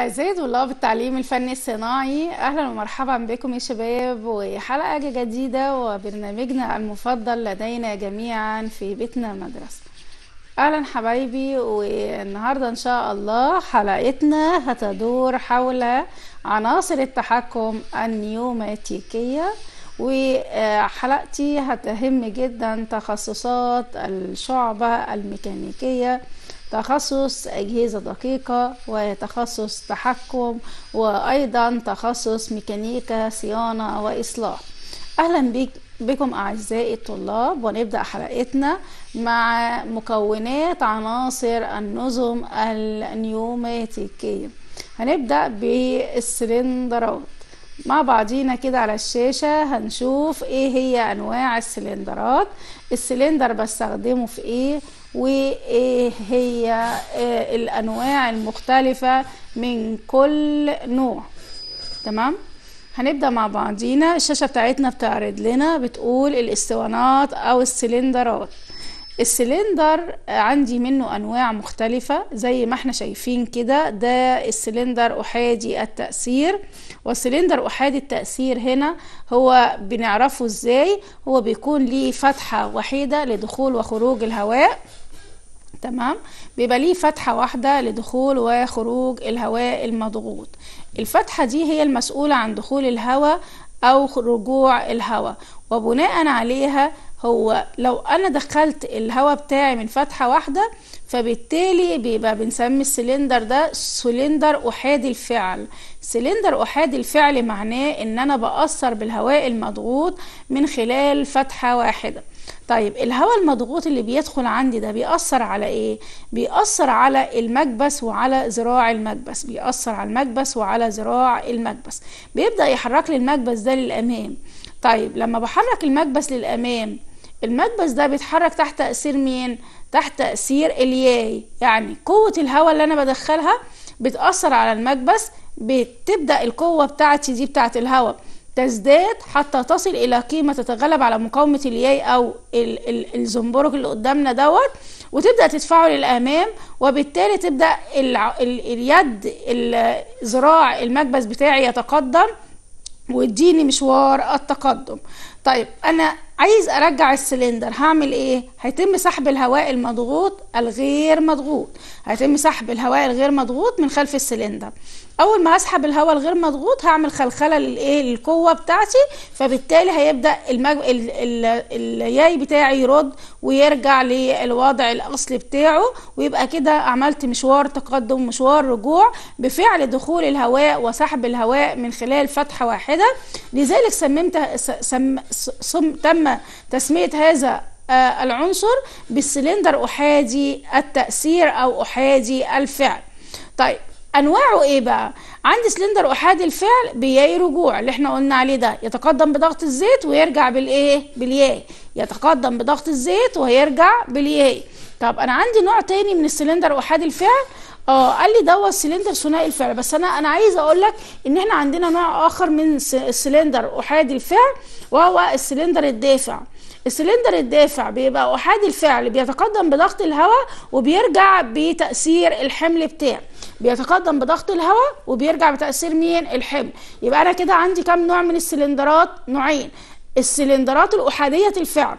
أعزائي طلاب التعليم الفني الصناعي أهلا ومرحبا بكم يا شباب وحلقة جديدة وبرنامجنا المفضل لدينا جميعا في بيتنا مدرسة أهلا حبايبي والنهاردة إن شاء الله حلقتنا هتدور حول عناصر التحكم النيوماتيكية وحلقتي هتهم جدا تخصصات الشعبة الميكانيكية تخصص أجهزة دقيقة وتخصص تحكم وأيضا تخصص ميكانيكا صيانة وإصلاح أهلا بك بكم أعزائي الطلاب ونبدأ حلقتنا مع مكونات عناصر النظم النيوماتيكية هنبدأ بالسلندرات مع بعضينا كده على الشاشة هنشوف ايه هي انواع السلندرات السلندر بستخدمه في ايه وايه هي الانواع المختلفة من كل نوع تمام هنبدأ مع بعضينا الشاشة بتاعتنا بتعرض لنا بتقول الاسطوانات او السلندرات السلندر عندي منه انواع مختلفة زي ما احنا شايفين كده ده السلندر احادي التأثير والسلندر احادي التأثير هنا هو بنعرفه ازاي هو بيكون ليه فتحة وحيدة لدخول وخروج الهواء تمام بيبقى ليه فتحة واحدة لدخول وخروج الهواء المضغوط الفتحة دي هي المسؤولة عن دخول الهواء او رجوع الهواء وبناء عليها هو لو انا دخلت الهواء بتاعي من فتحة واحدة فبالتالي بيبقى بنسمي السلندر ده سلندر احادي الفعل سلندر احادي الفعل معناه ان انا باثر بالهواء المضغوط من خلال فتحة واحدة طيب الهواء المضغوط اللي بيدخل عندي ده بيأثر على ايه بيأثر على المكبس وعلى ذراع المكبس بيأثر على المكبس وعلى ذراع المكبس بيبدأ يحرك لي المكبس ده للأمام طيب لما بحرك المكبس للأمام المكبس ده بيتحرك تحت تأثير مين تحت تأثير الياي يعني قوة الهواء اللي أنا بدخلها بتأثر على المكبس بتبدأ القوة بتاعتي دي بتاعت الهواء تزداد حتى تصل الى قيمه تتغلب على مقاومه الياي او الزنبرك اللي قدامنا دوت وتبدا تدفعه للامام وبالتالي تبدا اليد ذراع المكبس بتاعي يتقدم ويديني مشوار التقدم طيب انا عايز ارجع السلندر هعمل ايه هيتم سحب الهواء المضغوط الغير مضغوط هيتم سحب الهواء الغير مضغوط من خلف السلندر اول ما اسحب الهواء الغير مضغوط هعمل خلخله للايه للقوه بتاعتي فبالتالي هيبدا المج... ال... ال... الياي بتاعي يرد ويرجع للوضع الاصلي بتاعه ويبقى كده عملت مشوار تقدم مشوار رجوع بفعل دخول الهواء وسحب الهواء من خلال فتحه واحده لذلك سممت سم... سم... تم تسميه هذا العنصر بالسلندر احادي التاثير او احادي الفعل طيب انواعه ايه بقى عندي سلندر احادي الفعل بياي رجوع اللي احنا قلنا عليه ده يتقدم بضغط الزيت ويرجع بالايه بالياي يتقدم بضغط الزيت ويرجع بالياي طب انا عندي نوع تاني من السلندر احادي الفعل اه قال لي دوت سلندر ثنائي الفعل بس انا انا عايزه اقول لك ان احنا عندنا نوع اخر من السلندر احادي الفعل وهو السلندر الدافع السلندر الدافع بيبقى احادي الفعل بيتقدم بضغط الهواء وبيرجع بتاثير الحمل بتاعه بيتقدم بضغط الهواء وبيرجع بتاثير مين الحمل يبقى انا كده عندي كام نوع من السلندرات نوعين السلندرات الاحاديه الفعل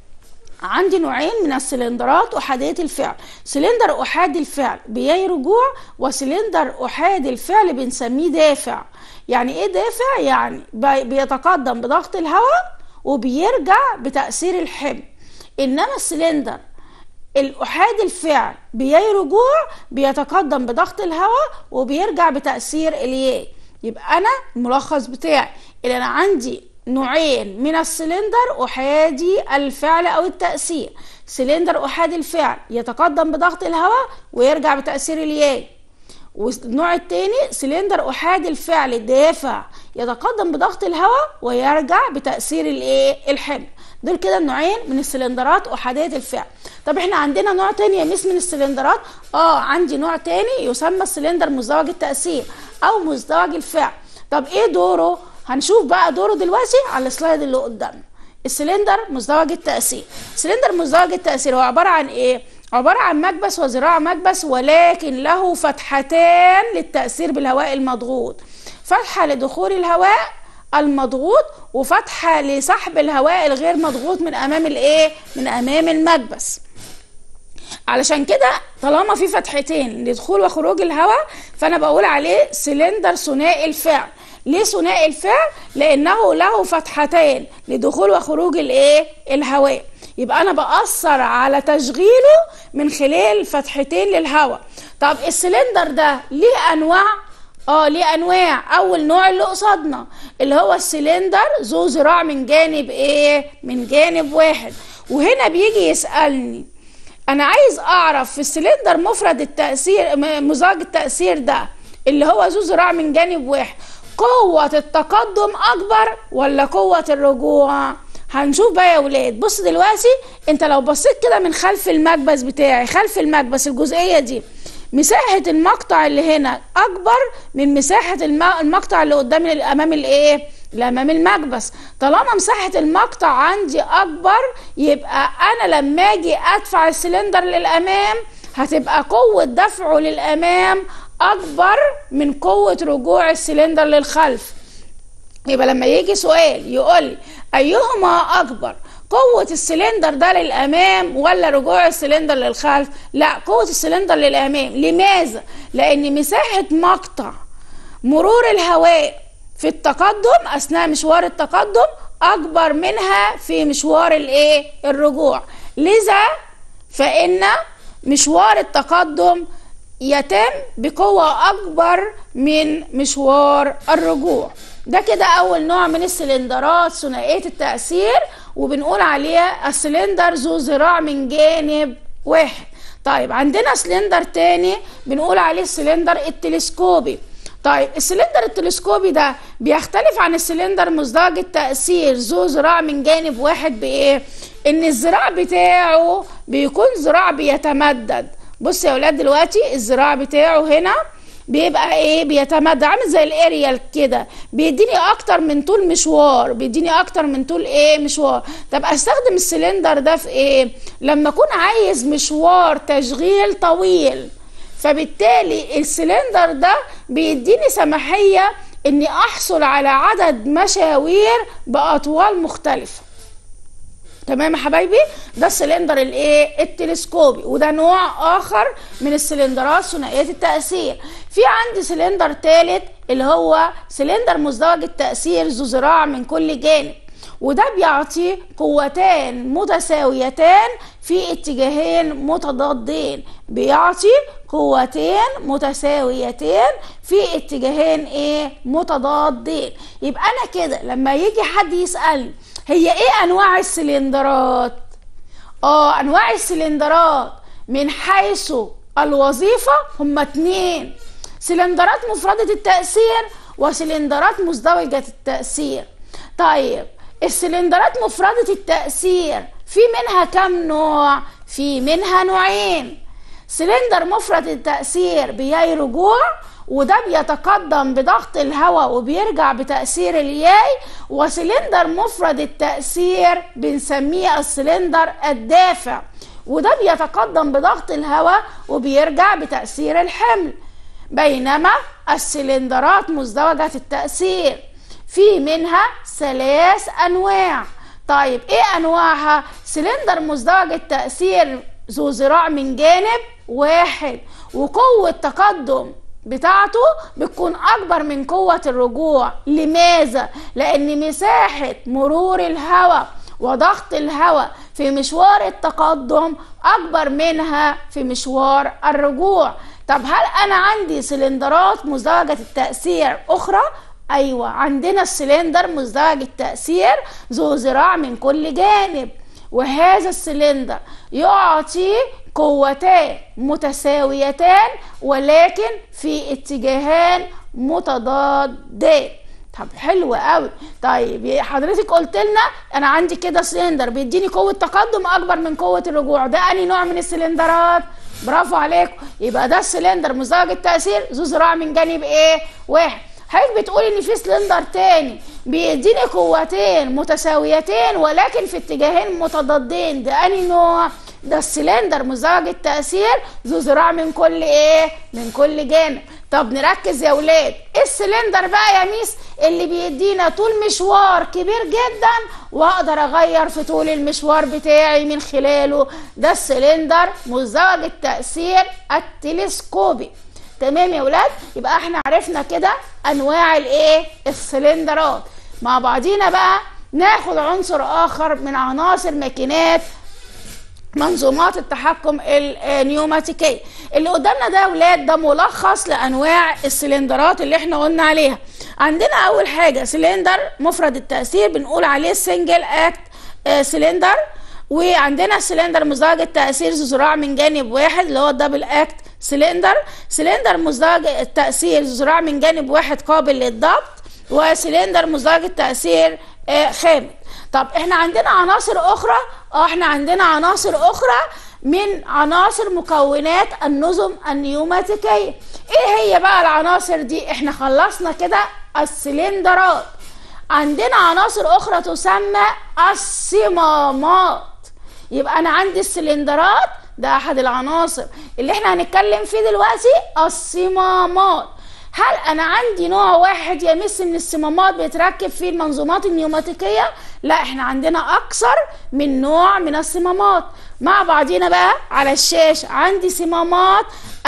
عندي نوعين من السلندرات احاديه الفعل سلندر احادي الفعل بياي رجوع وسلندر احادي الفعل بنسميه دافع يعني ايه دافع يعني بيتقدم بضغط الهواء وبيرجع بتاثير الحمل انما السلندر الأحادي الفعل بياي رجوع بيتقدم بضغط الهواء وبيرجع بتأثير الياء يبقى أنا الملخص بتاعي اللي أنا عندي نوعين من السلندر أحادي الفعل أو التأثير سلندر أحادي الفعل يتقدم بضغط الهواء ويرجع بتأثير الياء والنوع التاني سلندر أحادي الفعل دافع يتقدم بضغط الهواء ويرجع بتأثير الايه الحمل دول كده النوعين من السلندرات احاديه الفعل طب احنا عندنا نوع تاني يا ميس من السلندرات اه عندي نوع تاني يسمى السلندر مزدوج التاثير او مزدوج الفعل طب ايه دوره هنشوف بقى دوره دلوقتي على السلايد اللي قدامنا السلندر مزدوج التاثير سلندر مزدوج التاثير هو عباره عن ايه عبارة عن مكبس وذراع مكبس ولكن له فتحتان للتأثير بالهواء المضغوط فتحة لدخول الهواء المضغوط وفتحة لسحب الهواء الغير مضغوط من أمام الإيه؟ من أمام المكبس علشان كده طالما في فتحتين لدخول وخروج الهواء فأنا بقول عليه سلندر ثنائي الفعل ليه ثنائي الفعل؟ لأنه له فتحتين لدخول وخروج الإيه؟ الهواء يبقى انا باثر على تشغيله من خلال فتحتين للهواء طب السلندر ده ليه انواع اه ليه انواع اول نوع اللي قصادنا اللي هو السلندر ذو ذراع من جانب ايه من جانب واحد وهنا بيجي يسالني انا عايز اعرف في السلندر مفرد التاثير مزاج التاثير ده اللي هو ذو ذراع من جانب واحد قوة التقدم أكبر ولا قوة الرجوع؟ هنشوف بقى يا ولاد بص دلوقتي انت لو بصيت كده من خلف المكبس بتاعي خلف المكبس الجزئيه دي مساحه المقطع اللي هنا اكبر من مساحه المقطع اللي قدام الامام الايه اللي امام المكبس طالما مساحه المقطع عندي اكبر يبقى انا لما اجي ادفع السلندر للامام هتبقى قوه دفعه للامام اكبر من قوه رجوع السلندر للخلف يبقى لما يجي سؤال يقول ايهما اكبر قوة السلندر ده للأمام ولا رجوع السلندر للخلف؟ لا قوة السلندر للأمام، لماذا؟ لأن مساحة مقطع مرور الهواء في التقدم أثناء مشوار التقدم أكبر منها في مشوار الإيه؟ الرجوع، لذا فإن مشوار التقدم يتم بقوة أكبر من مشوار الرجوع. ده كده اول نوع من السلندرات ثنائيه التاثير وبنقول عليها السلندر ذو ذراع من جانب واحد طيب عندنا سلندر تاني بنقول عليه السلندر التلسكوبي طيب السلندر التلسكوبي ده بيختلف عن السلندر مزدوج التأثير ذو ذراع من جانب واحد بإيه؟ إن الذراع بتاعه بيكون ذراع بيتمدد بص يا ولاد دلوقتي الذراع بتاعه هنا بيبقى ايه بيتمدد عامل زي الاريال كده بيديني اكتر من طول مشوار بيديني اكتر من طول ايه مشوار طب استخدم السلندر ده في ايه لما اكون عايز مشوار تشغيل طويل فبالتالي السلندر ده بيديني سماحيه اني احصل على عدد مشاوير باطوال مختلفه تمام يا حبايبي ده السلندر الايه التلسكوبي وده نوع اخر من السلندرات ثنائيه التاثير في عندي سلندر ثالث اللي هو سلندر مزدوج التاثير ذو ذراع من كل جانب وده بيعطي قوتان متساويتان في اتجاهين متضادين بيعطي قوتين متساويتين في اتجاهين ايه متضادين يبقى انا كده لما يجي حد يسالني هي ايه انواع السلندرات اه انواع السلندرات من حيث الوظيفة هما اتنين سلندرات مفردة التأثير وسلندرات مزدوجة التأثير طيب السلندرات مفردة التأثير في منها كم نوع في منها نوعين سلندر مفرد التأثير بياي رجوع وده بيتقدم بضغط الهواء وبيرجع بتأثير الياي وسلندر مفرد التأثير بنسميه السلندر الدافع وده بيتقدم بضغط الهواء وبيرجع بتأثير الحمل بينما السلندرات مزدوجة التأثير في منها ثلاث أنواع طيب إيه أنواعها؟ سلندر مزدوج التأثير ذو ذراع من جانب واحد وقوة تقدم بتاعته بتكون اكبر من قوة الرجوع لماذا؟ لان مساحة مرور الهواء وضغط الهواء في مشوار التقدم اكبر منها في مشوار الرجوع طب هل انا عندي سلندرات مزدوجة التأثير اخرى؟ ايوه عندنا السلندر مزدوج التأثير ذو ذراع من كل جانب وهذا السلندر يعطي قوتان متساويتان ولكن في اتجاهان متضادان طب حلو قوي طيب حضرتك قلت لنا انا عندي كده سلندر بيديني قوه تقدم اكبر من قوه الرجوع ده انهي نوع من السلندرات برافو عليكم يبقى ده السلندر مزدوج التاثير ذو ذراع من جانب ايه واحد حضرتك بتقولي ان في سلندر تاني بيديني قوتين متساويتين ولكن في اتجاهين متضادين ده انهي نوع ده السلندر مزدوج التأثير ذو ذراع من كل ايه من كل جانب طب نركز يا ولاد السلندر بقى يا ميس اللي بيدينا طول مشوار كبير جدا واقدر اغير في طول المشوار بتاعي من خلاله ده السلندر مزدوج التأثير التلسكوبي تمام يا ولاد يبقى احنا عرفنا كده انواع الايه السلندرات مع بعضينا بقى ناخد عنصر اخر من عناصر ماكينات منظومات التحكم النيوماتيكيه اللي قدامنا ده يا ولاد ده ملخص لانواع السلندرات اللي احنا قلنا عليها عندنا اول حاجه سلندر مفرد التاثير بنقول عليه سنجل اكت سلندر وعندنا سلندر مزدوج التاثير ذو ذراع من جانب واحد اللي هو الدبل اكت سلندر سلندر مزدوج التاثير ذو ذراع من جانب واحد قابل للضبط وسلندر مزدوج التاثير خامد طب احنا عندنا عناصر اخرى اه احنا عندنا عناصر اخرى من عناصر مكونات النظم النيوماتيكيه ايه هي بقى العناصر دي احنا خلصنا كده السلندرات عندنا عناصر اخرى تسمى الصمامات يبقى انا عندي السلندرات ده احد العناصر اللي احنا هنتكلم فيه دلوقتي الصمامات هل انا عندي نوع واحد يا مس من الصمامات بيتركب في المنظومات النيوماتيكيه لا احنا عندنا اكثر من نوع من الصمامات مع بعضينا بقى على الشاشه عندي صمامات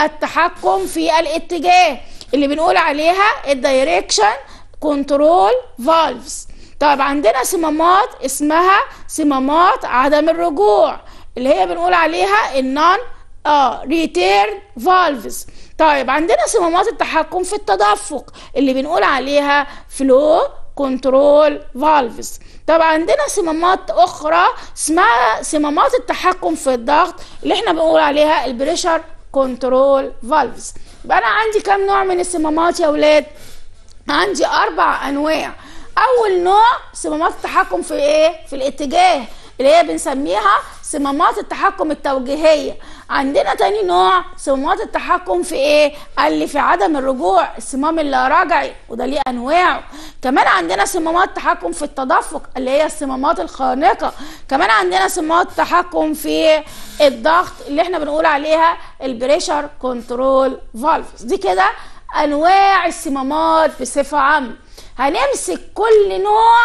التحكم في الاتجاه اللي بنقول عليها الدايركشن كنترول فالفز طيب عندنا صمامات اسمها صمامات عدم الرجوع اللي هي بنقول عليها النون اه ريتيرن فالفز طيب عندنا صمامات التحكم في التدفق اللي بنقول عليها فلو كنترول فالفز طب عندنا صمامات اخرى اسمها صمامات التحكم في الضغط اللي احنا بنقول عليها البريشر كنترول فالفز يبقى انا عندي كام نوع من الصمامات يا ولاد عندي اربع انواع اول نوع صمامات التحكم في ايه في الاتجاه اللي هي بنسميها صمامات التحكم التوجيهيه عندنا تاني نوع صمامات التحكم في ايه اللي في عدم الرجوع الصمام اللا رجعي وده ليه انواعه كمان عندنا صمامات تحكم في التدفق اللي هي الصمامات الخانقه كمان عندنا صمامات تحكم في الضغط اللي احنا بنقول عليها البريشر كنترول فالفز دي كده انواع الصمامات بصفه عامه هنمسك كل نوع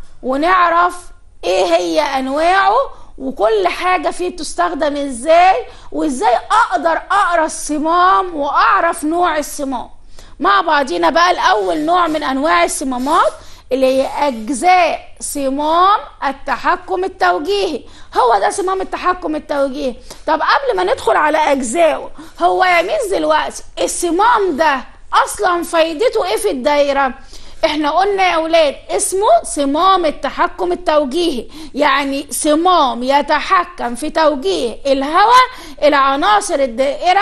ونعرف ايه هي انواعه وكل حاجة فيه بتستخدم ازاي وازاي اقدر اقرا الصمام واعرف نوع الصمام مع بعضينا بقى الاول نوع من انواع الصمامات اللي هي اجزاء صمام التحكم التوجيهي هو ده صمام التحكم التوجيهي طب قبل ما ندخل على اجزائه هو يا ميس دلوقتي الصمام ده اصلا فايدته ايه في الدايره احنا قلنا يا اولاد اسمه صمام التحكم التوجيهي يعني صمام يتحكم في توجيه الهواء الى عناصر الدائره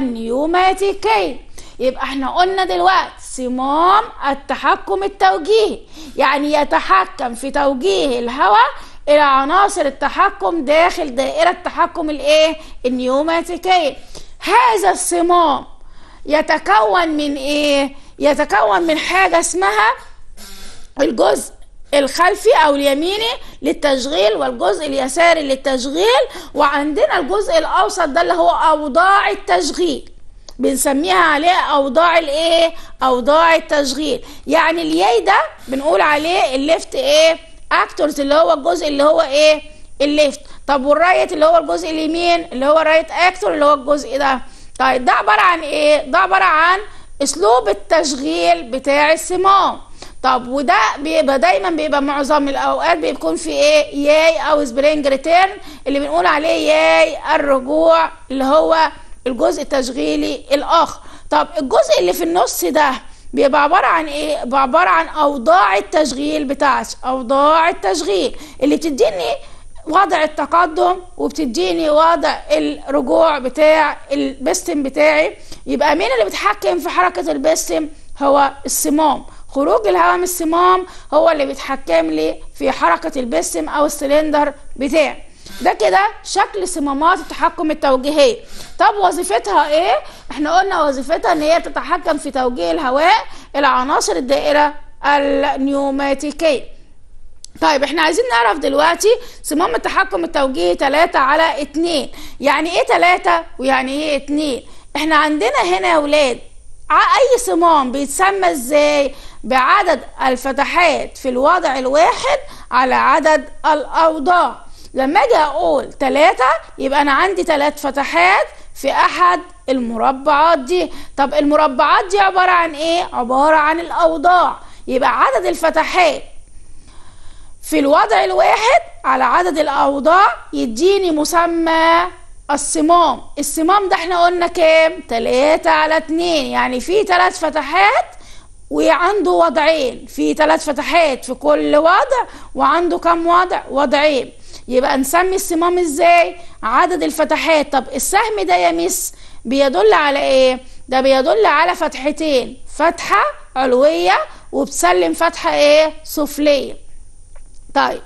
النيوماتيكيه يبقى احنا قلنا دلوقتي صمام التحكم التوجيهي يعني يتحكم في توجيه الهواء الى عناصر التحكم داخل دائره التحكم الايه النيوماتيكيه هذا الصمام يتكون من ايه يتكون من حاجة اسمها الجزء الخلفي او اليميني للتشغيل والجزء اليساري للتشغيل وعندنا الجزء الاوسط ده اللي هو اوضاع التشغيل بنسميها عليه اوضاع الايه اوضاع التشغيل يعني الياي ده بنقول عليه الليفت ايه اكتورز اللي هو الجزء اللي هو ايه الليفت طب والرايت اللي هو الجزء اليمين اللي هو رايت اكتور اللي هو الجزء ده طيب ده عباره عن ايه ده عباره عن اسلوب التشغيل بتاع الصمام طب وده بيبقى دايما بيبقى معظم الاوقات بيكون في ايه ياي او سبرينج ريتيرن اللي بنقول عليه ياي الرجوع اللي هو الجزء التشغيلي الاخر طب الجزء اللي في النص ده بيبقى عبارة عن ايه؟ بيبقى عبارة عن اوضاع التشغيل بتاعتي اوضاع التشغيل اللي بتديني وضع التقدم وبتديني وضع الرجوع بتاع البستم بتاعي يبقى مين اللي بيتحكم في حركة البستم هو الصمام خروج الهواء من الصمام هو اللي بيتحكم لي في حركة البستم او السلندر بتاعي ده كده شكل صمامات التحكم التوجيهية طب وظيفتها ايه احنا قلنا وظيفتها ان هي بتتحكم في توجيه الهواء الى عناصر الدائرة النيوماتيكية طيب احنا عايزين نعرف دلوقتي صمام التحكم التوجيهي 3 على 2 يعني ايه 3 ويعني ايه 2 احنا عندنا هنا يا ولاد اي صمام بيتسمى ازاي بعدد الفتحات في الوضع الواحد على عدد الاوضاع لما اجي اقول 3 يبقى انا عندي 3 فتحات في احد المربعات دي طب المربعات دي عبارة عن ايه عبارة عن الاوضاع يبقى عدد الفتحات في الوضع الواحد على عدد الأوضاع يديني مسمى الصمام الصمام ده احنا قلنا كام تلاتة على اتنين يعني في تلات فتحات وعنده وضعين في تلات فتحات في كل وضع وعنده كم وضع وضعين يبقى نسمي الصمام ازاي عدد الفتحات طب السهم ده يا مس بيدل على ايه ده بيدل على فتحتين فتحة علوية وبتسلم فتحة ايه سفلية طيب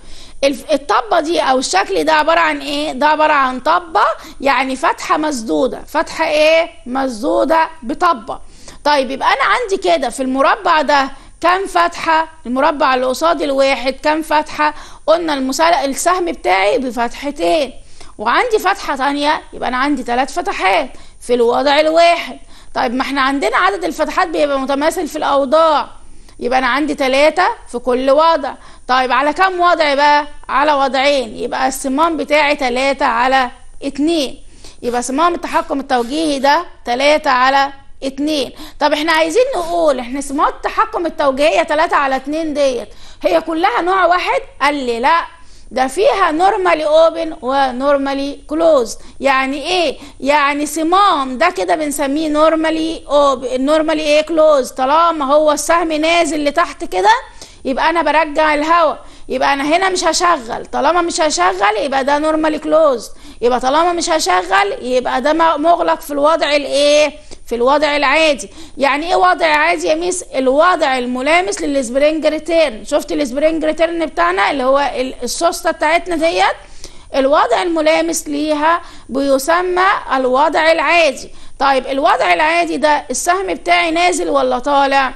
الطبه دي او الشكل ده عباره عن ايه ده عباره عن طبه يعني فتحه مسدوده فتحه ايه مسدوده بطبه طيب يبقى انا عندي كده في المربع ده كم فتحة المربع اللي قصاد الواحد كم فتحة قلنا المسال... السهم بتاعي بفتحتين وعندي فتحة تانية يبقى أنا عندي ثلاث فتحات في الوضع الواحد طيب ما احنا عندنا عدد الفتحات بيبقى متماثل في الأوضاع يبقى أنا عندي ثلاثة في كل وضع طيب على كم وضع بقى على وضعين يبقى الصمام بتاعي 3 على 2 يبقى صمام التحكم التوجيهي ده 3 على 2 طب احنا عايزين نقول احنا صمام التحكم التوجيهية 3 على 2 ديت هي كلها نوع واحد قال لي لا ده فيها نورمالي اوبن ونورمالي كلوز يعني ايه يعني صمام ده كده بنسميه نورمالي اوبن نورمالي ايه كلوز طالما هو السهم نازل لتحت كده يبقى انا برجع الهواء يبقى انا هنا مش هشغل طالما مش هشغل يبقى ده نورمالي كلوز يبقى طالما مش هشغل يبقى ده مغلق في الوضع الايه في الوضع العادي يعني ايه وضع عادي يا ميس الوضع الملامس للسبرينج ريتيرن شفت السبرينج ريتيرن بتاعنا اللي هو السوسته بتاعتنا ديت الوضع الملامس ليها بيسمى الوضع العادي طيب الوضع العادي ده السهم بتاعي نازل ولا طالع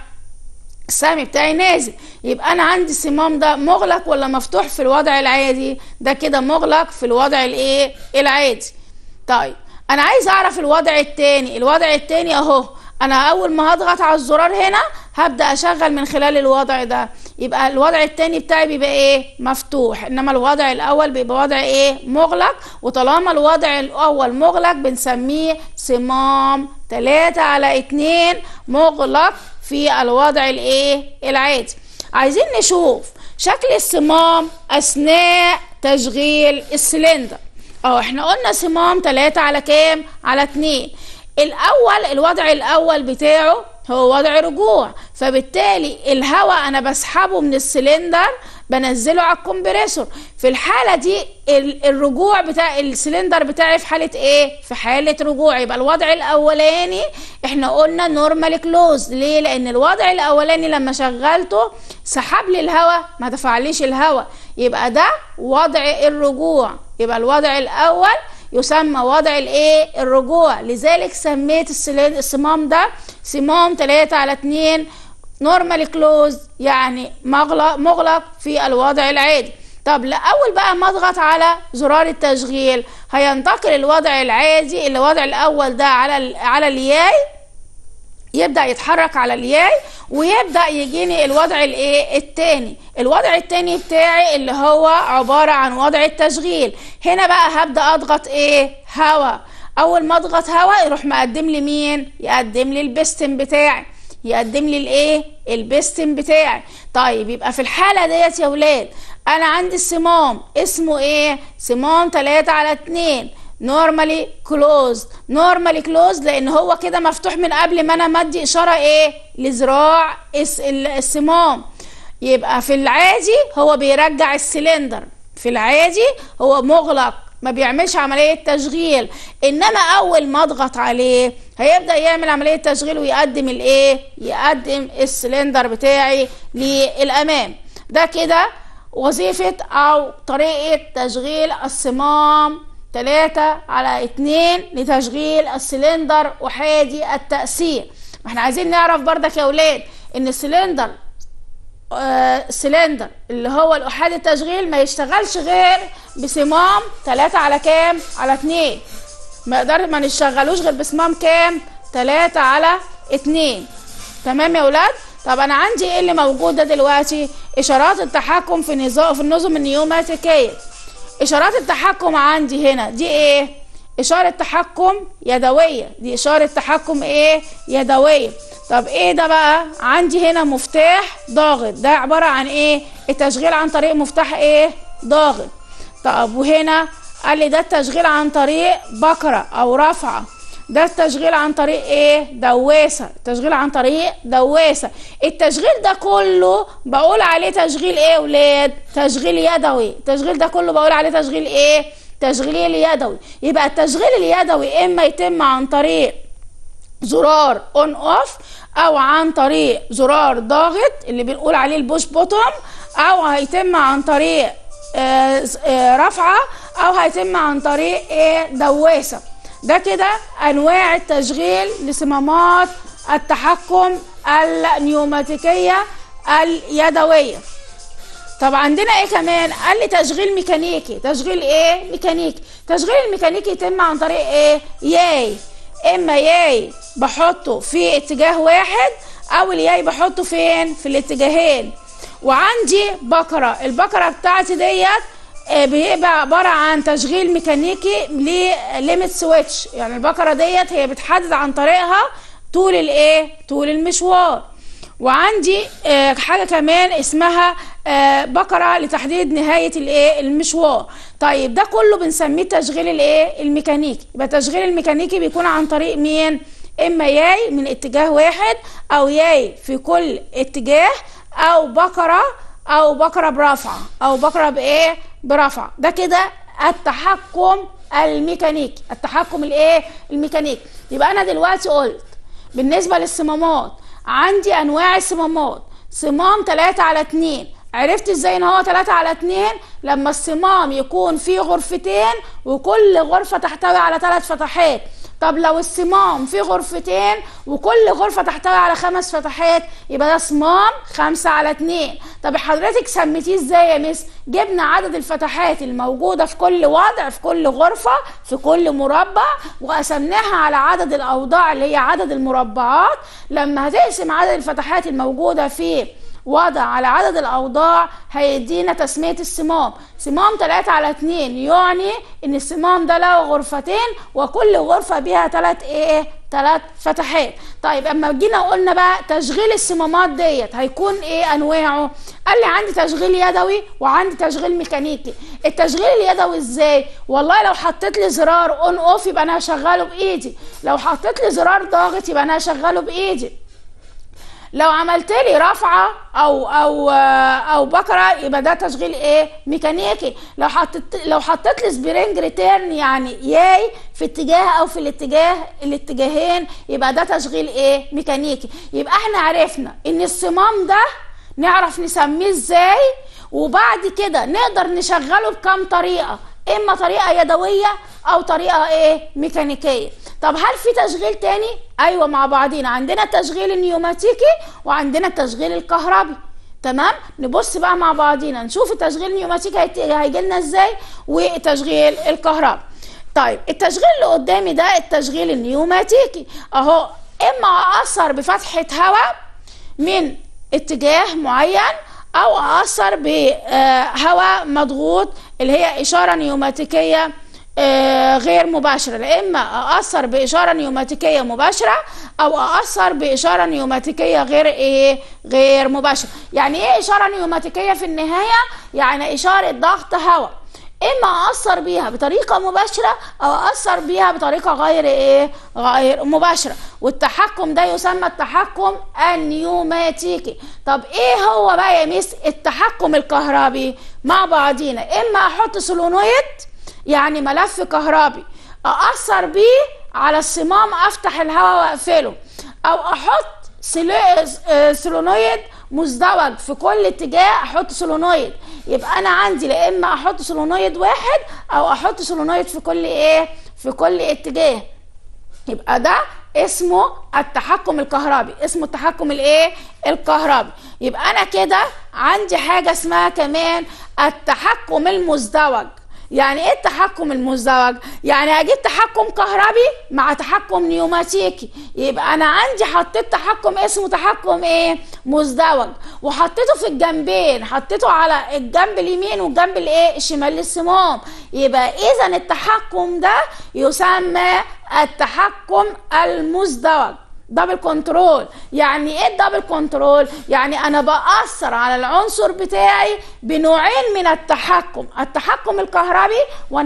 السهم بتاعي نازل يبقى انا عندي الصمام ده مغلق ولا مفتوح في الوضع العادي ده كده مغلق في الوضع الايه العادي طيب انا عايز اعرف الوضع التاني الوضع التاني اهو انا اول ما هضغط على الزرار هنا هبدا اشغل من خلال الوضع ده يبقى الوضع التاني بتاعي بيبقى ايه مفتوح انما الوضع الاول بيبقى وضع ايه مغلق وطالما الوضع الاول مغلق بنسميه صمام 3 على 2 مغلق في الوضع الايه العادي عايزين نشوف شكل الصمام اثناء تشغيل السلندر اه احنا قلنا صمام 3 على كام على 2 الاول الوضع الاول بتاعه هو وضع رجوع فبالتالي الهواء انا بسحبه من السلندر بنزله على الكمبريسور في الحاله دي الرجوع بتاع السلندر بتاعي في حاله ايه في حاله رجوع يبقى الوضع الاولاني احنا قلنا نورمال كلوز ليه لان الوضع الاولاني لما شغلته سحب لي الهواء ما دفعليش الهواء يبقى ده وضع الرجوع يبقى الوضع الاول يسمى وضع الايه الرجوع لذلك سميت الصمام ده صمام 3 على 2 نورمال كلوز يعني مغلق مغلق في الوضع العادي طب لاول بقى ما اضغط على زرار التشغيل هينتقل الوضع العادي الوضع الاول ده على على الياي يبدا يتحرك على الياي ويبدا يجيني الوضع الايه التاني الوضع التاني بتاعي اللي هو عباره عن وضع التشغيل هنا بقى هبدا اضغط ايه هوا اول ما اضغط هوا يروح مقدم لي مين يقدم لي البستم بتاعي يقدم لي الايه البستم بتاعي طيب يبقى في الحاله ديت يا ولاد انا عندي الصمام اسمه ايه صمام 3 على 2 نورمالي كلوز نورمالي كلوز لان هو كده مفتوح من قبل ما انا مدي اشاره ايه لذراع الصمام يبقى في العادي هو بيرجع السلندر في العادي هو مغلق ما بيعملش عملية تشغيل انما اول ما اضغط عليه هيبدأ يعمل عملية تشغيل ويقدم الايه يقدم السلندر بتاعي للامام ده كده وظيفة او طريقة تشغيل الصمام 3 على 2 لتشغيل السلندر احادي التأثير ما احنا عايزين نعرف بردك يا ولاد ان السلندر آه، سلندر اللي هو الأحاد التشغيل ما يشتغلش غير بصمام 3 على كام على 2 ما يقدر ما نشغلوش غير بصمام كام 3 على 2 تمام يا ولاد طب انا عندي ايه اللي موجود ده دلوقتي اشارات التحكم في نظام في النظم النيوماتيكيه اشارات التحكم عندي هنا دي ايه اشاره تحكم يدويه دي اشاره تحكم ايه يدويه طب ايه ده بقى عندي هنا مفتاح ضاغط ده عباره عن ايه التشغيل عن طريق مفتاح ايه ضاغط طب وهنا قال لي ده التشغيل عن طريق بكره او رفعه ده التشغيل عن طريق ايه دواسه التشغيل عن طريق دواسه التشغيل ده كله بقول عليه تشغيل ايه يا ولاد تشغيل يدوي التشغيل ده كله بقول عليه تشغيل ايه تشغيل يدوي يبقى التشغيل اليدوي اما يتم عن طريق زرار اون اوف او عن طريق زرار ضاغط اللي بنقول عليه البوش بوتوم او هيتم عن طريق آه، آه، رفعه او هيتم عن طريق ايه دواسه ده كده انواع التشغيل لصمامات التحكم النيوماتيكيه اليدويه طب عندنا ايه كمان قال لي تشغيل ميكانيكي تشغيل ايه ميكانيكي تشغيل الميكانيكي يتم عن طريق ايه ياي اما ياي بحطه في اتجاه واحد او الياي بحطه فين في الاتجاهين وعندي بكره البكره بتاعتي ديت آه، بيبقى عباره عن تشغيل ميكانيكي لليميت سويتش يعني البكره ديت هي بتحدد عن طريقها طول الايه طول المشوار وعندي آه، حاجه كمان اسمها آه، بكره لتحديد نهايه الايه المشوار طيب ده كله بنسميه تشغيل الايه الميكانيكي يبقى التشغيل الميكانيكي بيكون عن طريق مين اما ياي من اتجاه واحد او ياي في كل اتجاه او بكره او بكره برفعه او بكره بايه برفعه ده كده التحكم الميكانيكي التحكم الايه الميكانيكي يبقى انا دلوقتي قلت بالنسبه للصمامات عندي انواع الصمامات صمام 3 على 2 عرفت ازاي ان هو 3 على 2 لما الصمام يكون فيه غرفتين وكل غرفه تحتوي على ثلاث فتحات طب لو الصمام فيه غرفتين وكل غرفة تحتوي على خمس فتحات يبقى ده صمام خمسة على اتنين طب حضرتك سميتيه ازاي يا مس جبنا عدد الفتحات الموجودة في كل وضع في كل غرفة في كل مربع وقسمناها على عدد الأوضاع اللي هي عدد المربعات لما هتقسم عدد الفتحات الموجودة في وضع على عدد الأوضاع هيدينا تسمية الصمام صمام 3 على 2 يعني إن الصمام ده له غرفتين وكل غرفة بيها ثلاث إيه ثلاث فتحات طيب اما جينا قلنا بقى تشغيل الصمامات ديت هيكون ايه انواعه قال لي عندي تشغيل يدوي وعندي تشغيل ميكانيكي التشغيل اليدوي ازاي والله لو حطيت لي زرار اون اوف يبقى انا هشغله بايدي لو حطيت لي زرار ضاغط يبقى انا هشغله بايدي لو عملت لي رفعه او او او بكره يبقى ده تشغيل ايه ميكانيكي لو حطيت لو حطيت لي سبرينج ريتيرن يعني ياي في اتجاه او في الاتجاه الاتجاهين يبقى ده تشغيل ايه ميكانيكي يبقى احنا عرفنا ان الصمام ده نعرف نسميه ازاي وبعد كده نقدر نشغله بكام طريقه اما طريقه يدويه او طريقه ايه ميكانيكيه طب هل في تشغيل تاني ايوه مع بعضينا عندنا التشغيل النيوماتيكي وعندنا التشغيل الكهربي تمام نبص بقى مع بعضينا نشوف التشغيل النيوماتيكي هيجي لنا ازاي والتشغيل الكهربي طيب التشغيل اللي قدامي ده التشغيل النيوماتيكي اهو اما اثر بفتحه هواء من اتجاه معين او اثر بهواء مضغوط اللي هي اشاره نيوماتيكيه آه، غير مباشرة لا إما أأثر بإشارة نيوماتيكية مباشرة أو أأثر بإشارة نيوماتيكية غير إيه غير مباشرة يعني إيه إشارة نيوماتيكية في النهاية يعني إشارة ضغط هواء إما أأثر بيها بطريقة مباشرة أو أأثر بيها بطريقة غير إيه غير مباشرة والتحكم ده يسمى التحكم النيوماتيكي طب إيه هو بقى يا ميس التحكم الكهربي مع بعضينا إما أحط سولونويد يعني ملف كهربي أأثر بيه على الصمام أفتح الهواء وأقفله أو أحط سولونويد مزدوج في كل اتجاه احط سولونويد يبقى انا عندي لا اما احط سولونويد واحد او احط سولونويد في كل ايه في كل اتجاه يبقى ده اسمه التحكم الكهربي اسمه التحكم الايه الكهربي يبقى انا كده عندي حاجه اسمها كمان التحكم المزدوج يعني ايه التحكم المزدوج يعني اجيب تحكم كهربي مع تحكم نيوماتيكي يبقى انا عندي حطيت تحكم اسمه تحكم ايه مزدوج وحطيته في الجنبين حطيته على الجنب اليمين والجنب الايه الشمال للصمام يبقى اذا التحكم ده يسمى التحكم المزدوج دبل كنترول يعني ايه الدبل كنترول يعني انا باثر على العنصر بتاعي بنوعين من التحكم التحكم الكهربي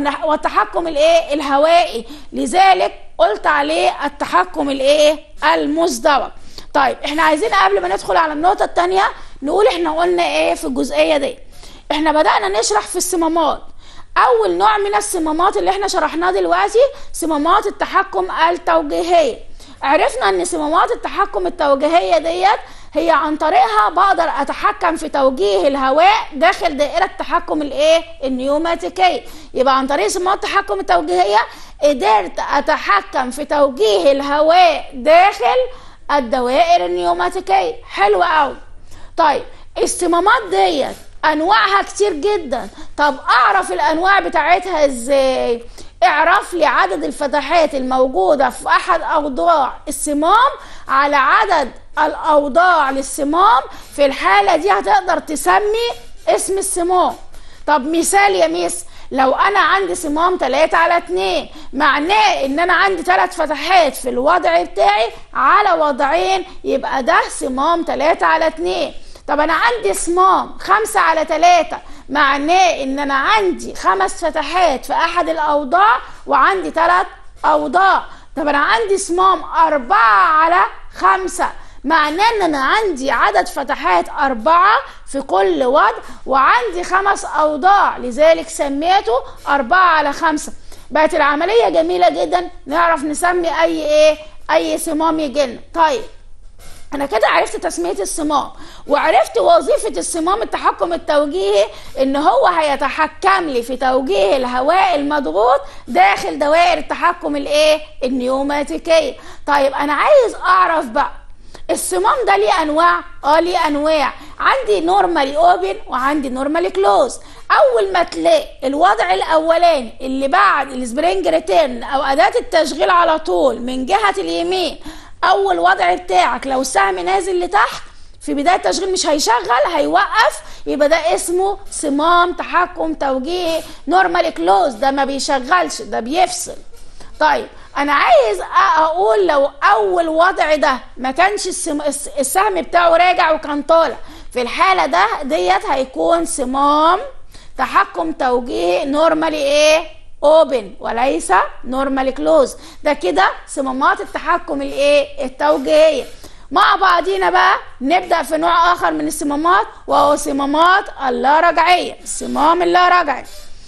والتحكم الايه الهوائي لذلك قلت عليه التحكم الايه المزدوج طيب احنا عايزين قبل ما ندخل على النقطه الثانيه نقول احنا قلنا ايه في الجزئيه دي احنا بدانا نشرح في الصمامات اول نوع من الصمامات اللي احنا شرحناه دلوقتي صمامات التحكم التوجيهيه عرفنا ان صمامات التحكم التوجيهيه ديت هي عن طريقها بقدر اتحكم في توجيه الهواء داخل دائره التحكم الايه النيوماتيكيه يبقى عن طريق صمامات التحكم التوجيهيه قدرت اتحكم في توجيه الهواء داخل الدوائر النيوماتيكيه حلو قوي طيب الصمامات ديت انواعها كتير جدا طب اعرف الانواع بتاعتها ازاي اعرف لي عدد الفتحات الموجودة في أحد أوضاع الصمام على عدد الأوضاع للصمام في الحالة دي هتقدر تسمي اسم الصمام طب مثال يا ميس لو انا عندي صمام 3 على 2 معناه ان انا عندي ثلاث فتحات في الوضع بتاعي على وضعين يبقى ده صمام 3 على 2 طب انا عندي صمام 5 على 3 معناه ان انا عندي خمس فتحات في احد الاوضاع وعندي ثلاث اوضاع طب انا عندي صمام أربعة على خمسة معناه ان انا عندي عدد فتحات أربعة في كل وضع وعندي خمس أوضاع لذلك سميته أربعة على خمسة بقت العملية جميلة جدا نعرف نسمي أي إيه أي صمام يجينا طيب انا كده عرفت تسميه الصمام وعرفت وظيفه الصمام التحكم التوجيهي ان هو هيتحكم لي في توجيه الهواء المضغوط داخل دوائر التحكم الايه النيوماتيكيه طيب انا عايز اعرف بقى الصمام ده ليه انواع اه ليه انواع عندي نورمالي اوبن وعندي نورمالي كلوز اول ما تلاقي الوضع الاولاني اللي بعد السبرينج ريتيرن او اداه التشغيل على طول من جهه اليمين اول وضع بتاعك لو السهم نازل لتحت في بدايه التشغيل مش هيشغل هيوقف يبقى ده اسمه صمام تحكم توجيه نورمال كلوز ده ما بيشغلش ده بيفصل طيب انا عايز اقول لو اول وضع ده ما كانش السهم بتاعه راجع وكان طالع في الحاله ده ديت هيكون صمام تحكم توجيه نورمالي ايه اوبن وليس نورمال كلوز ده كده صمامات التحكم الايه التوجيهيه مع بعضينا بقى نبدا في نوع اخر من الصمامات وهو صمامات اللا رجعيه الصمام اللا رجعي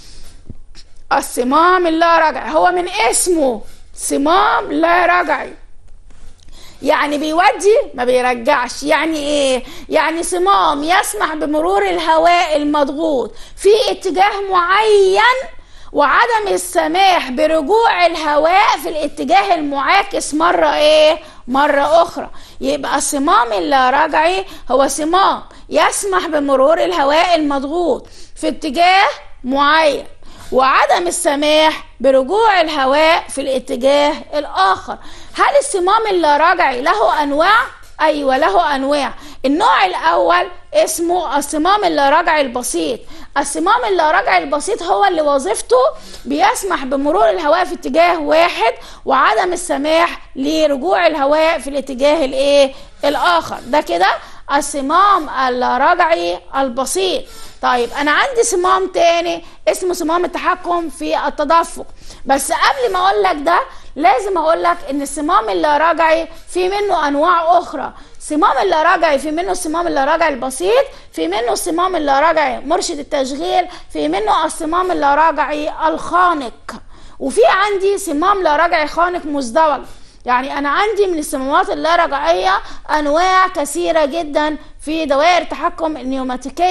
الصمام اللا رجعي هو من اسمه صمام لا رجعي يعني بيودي ما بيرجعش يعني ايه يعني صمام يسمح بمرور الهواء المضغوط في اتجاه معين وعدم السماح برجوع الهواء في الاتجاه المعاكس مرة ايه مرة اخرى يبقى صمام اللا رجعي هو صمام يسمح بمرور الهواء المضغوط في اتجاه معين وعدم السماح برجوع الهواء في الاتجاه الاخر هل الصمام اللا رجعي له انواع ايوه له انواع النوع الاول اسمه الصمام اللاراجعي البسيط الصمام اللاراجعي البسيط هو اللي وظيفته بيسمح بمرور الهواء في اتجاه واحد وعدم السماح لرجوع الهواء في الاتجاه الايه الاخر ده كده الصمام اللاراجعي البسيط طيب انا عندي صمام تاني اسمه صمام التحكم في التدفق بس قبل ما اقول لك ده لازم اقول لك ان الصمام اللاراجعي في منه انواع اخرى صمام اللاراجعي في منه الصمام اللاراجعي البسيط في منه الصمام اللاراجعي مرشد التشغيل في منه الصمام اللاراجعي الخانق وفي عندي صمام لاراجعي خانق مزدوج يعني انا عندي من الصمامات اللاراجعيه انواع كثيره جدا في دوائر التحكم النيوماتيكيه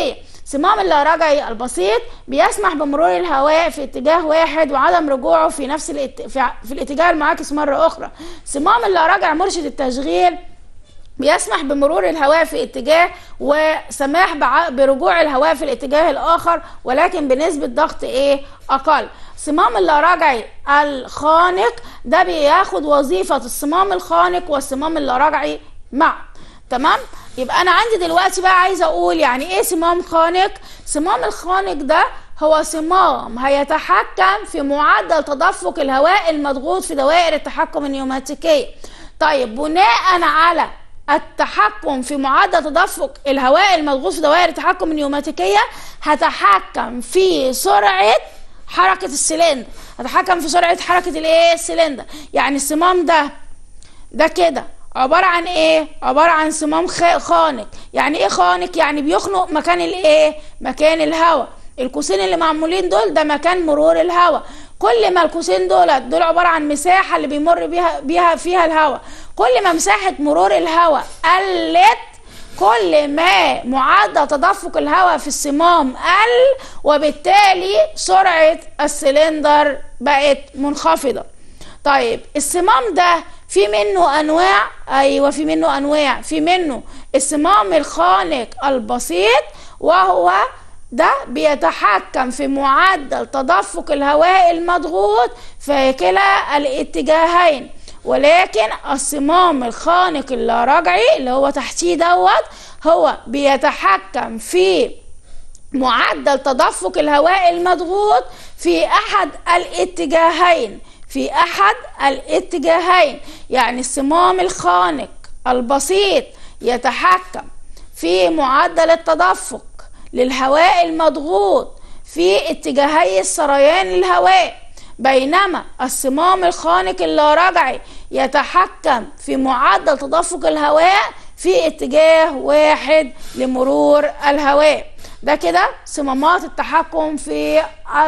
صمام اللاراجعي البسيط بيسمح بمرور الهواء في اتجاه واحد وعدم رجوعه في نفس الات... في... في الاتجاه المعاكس مرة أخرى صمام اللاراجع مرشد التشغيل بيسمح بمرور الهواء في اتجاه وسماح بع- برجوع الهواء في الاتجاه الاخر ولكن بنسبه ضغط ايه اقل صمام اللاراجعي الخانق ده بياخد وظيفه الصمام الخانق والصمام اللاراجعي معا تمام يبقى انا عندي دلوقتي بقى عايزه اقول يعني ايه صمام خانق صمام الخانق ده هو صمام هيتحكم في معدل تدفق الهواء المضغوط في دوائر التحكم النيوماتيكيه طيب بناء على التحكم في معدل تدفق الهواء المضغوط في دوائر التحكم النيوماتيكيه هتحكم في سرعه حركه السلندر هتحكم في سرعه حركه الايه السلندر يعني الصمام ده ده كده عبارة عن ايه؟ عبارة عن صمام خ- خانق يعني ايه خانق؟ يعني بيخنق مكان الايه؟ مكان الهواء القوسين اللي معمولين دول ده مكان مرور الهواء كل ما القوسين دول دول عبارة عن مساحة اللي بيمر بيها بيها فيها الهواء كل ما مساحة مرور الهواء قلت كل ما معدل تدفق الهواء في الصمام قل وبالتالي سرعة السلندر بقت منخفضة طيب الصمام ده في منه انواع ايوه في منه انواع في منه الصمام الخانق البسيط وهو ده بيتحكم في معدل تدفق الهواء المضغوط في كلا الاتجاهين ولكن الصمام الخانق اللاراجعي اللي هو تحتيه دوت هو بيتحكم في معدل تدفق الهواء المضغوط في احد الاتجاهين في احد الاتجاهين يعني الصمام الخانق البسيط يتحكم في معدل التدفق للهواء المضغوط في اتجاهي السريان للهواء بينما الصمام الخانق اللاراجعي يتحكم في معدل تدفق الهواء في اتجاه واحد لمرور الهواء ده كده صمامات التحكم في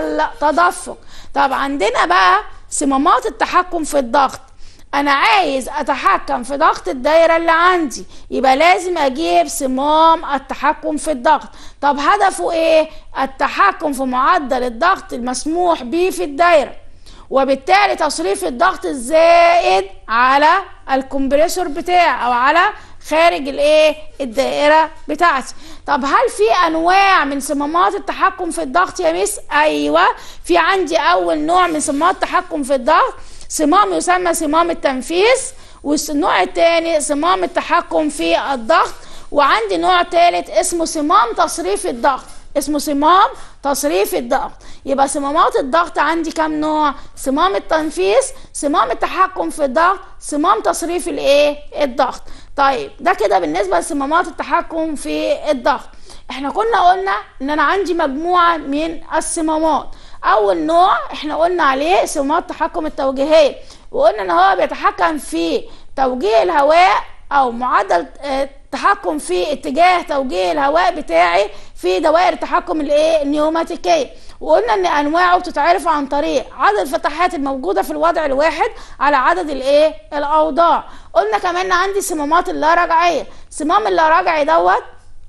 التدفق طب عندنا بقى صمامات التحكم في الضغط انا عايز اتحكم في ضغط الدايره اللي عندي يبقى لازم اجيب صمام التحكم في الضغط طب هدفه ايه التحكم في معدل الضغط المسموح به في الدايره وبالتالي تصريف الضغط الزائد على الكمبريسور بتاعي او على خارج الايه الدائره بتاعتي طب هل في انواع من صمامات التحكم في الضغط يا ميس ايوه في عندي اول نوع من صمامات التحكم في الضغط صمام يسمى صمام التنفيذ والنوع الثاني صمام التحكم في الضغط وعندي نوع ثالث اسمه صمام تصريف الضغط اسمه صمام تصريف الضغط يبقى صمامات الضغط عندي كام نوع صمام التنفيذ صمام التحكم في الضغط صمام تصريف الايه الضغط طيب ده كده بالنسبه لصمامات التحكم في الضغط احنا كنا قلنا ان انا عندي مجموعه من الصمامات اول نوع احنا قلنا عليه صمامات التحكم التوجيهيه وقلنا ان هو بيتحكم في توجيه الهواء او معدل التحكم في اتجاه توجيه الهواء بتاعي في دوائر التحكم الايه النيوماتيكيه وقلنا ان انواعه بتتعرف عن طريق عدد الفتحات الموجوده في الوضع الواحد على عدد الايه الاوضاع قلنا كمان عندي صمامات اللا رجعيه صمام اللا رجعي دوت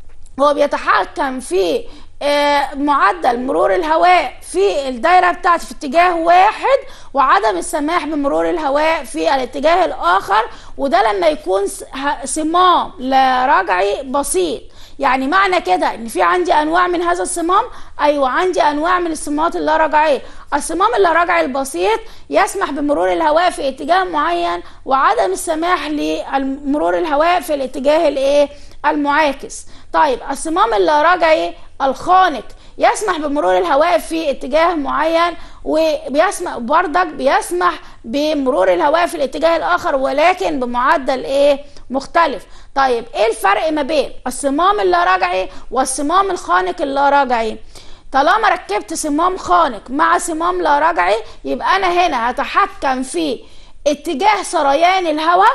هو بيتحكم في معدل مرور الهواء في الدايره بتاعتي في اتجاه واحد وعدم السماح بمرور الهواء في الاتجاه الاخر وده لما يكون صمام لا رجعي بسيط يعني معنى كده ان في عندي انواع من هذا الصمام ايوه عندي انواع من الصمامات اللا رجعيه الصمام اللا رجعي البسيط يسمح بمرور الهواء في اتجاه معين وعدم السماح لمرور الهواء في الاتجاه الايه المعاكس طيب الصمام اللا رجعي الخانق يسمح بمرور الهواء في اتجاه معين وبيسمح بردك بيسمح بمرور الهواء في الاتجاه الاخر ولكن بمعدل ايه مختلف طيب ايه الفرق ما بين الصمام اللا رجعي والصمام الخانق اللا رجعي طالما ركبت صمام خانق مع صمام لا رجعي يبقى انا هنا هتحكم في اتجاه سريان الهواء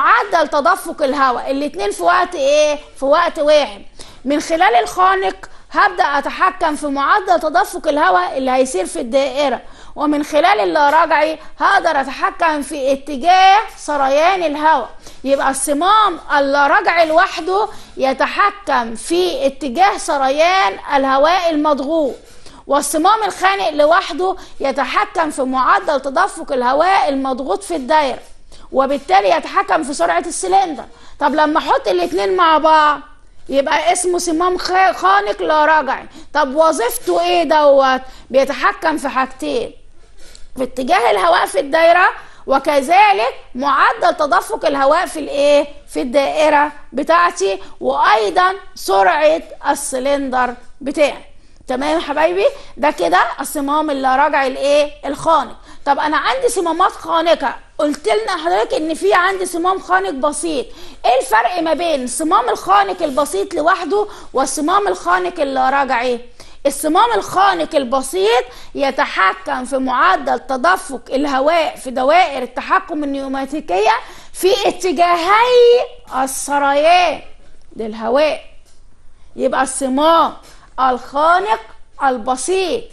ومعدل تدفق الهواء الاتنين في وقت ايه في وقت واحد من خلال الخانق هبدأ أتحكم في معدل تدفق الهواء اللي هيسير في الدائرة ومن خلال اللاراجعي هقدر أتحكم في اتجاه سريان الهواء يبقى الصمام اللاراجعي لوحده يتحكم في اتجاه سريان الهواء المضغوط والصمام الخانق لوحده يتحكم في معدل تدفق الهواء المضغوط في الدايرة وبالتالي يتحكم في سرعة السلندر طب لما احط الاتنين مع بعض يبقى اسمه صمام خانق لا رجعي طب وظيفته ايه دوت بيتحكم في حاجتين في اتجاه الهواء في الدايره وكذلك معدل تدفق الهواء في الايه في الدائره بتاعتي وايضا سرعه السلندر بتاعي تمام يا حبايبي ده كده الصمام اللي راجع الايه الخانق طب انا عندي صمامات خانقه قلت لنا حضرتك ان في عندي صمام خانق بسيط ايه الفرق ما بين الصمام الخانق البسيط لوحده والصمام الخانق اللي راجع ايه الصمام الخانق البسيط يتحكم في معدل تدفق الهواء في دوائر التحكم النيوماتيكية في اتجاهي السريان للهواء يبقى الصمام الخانق البسيط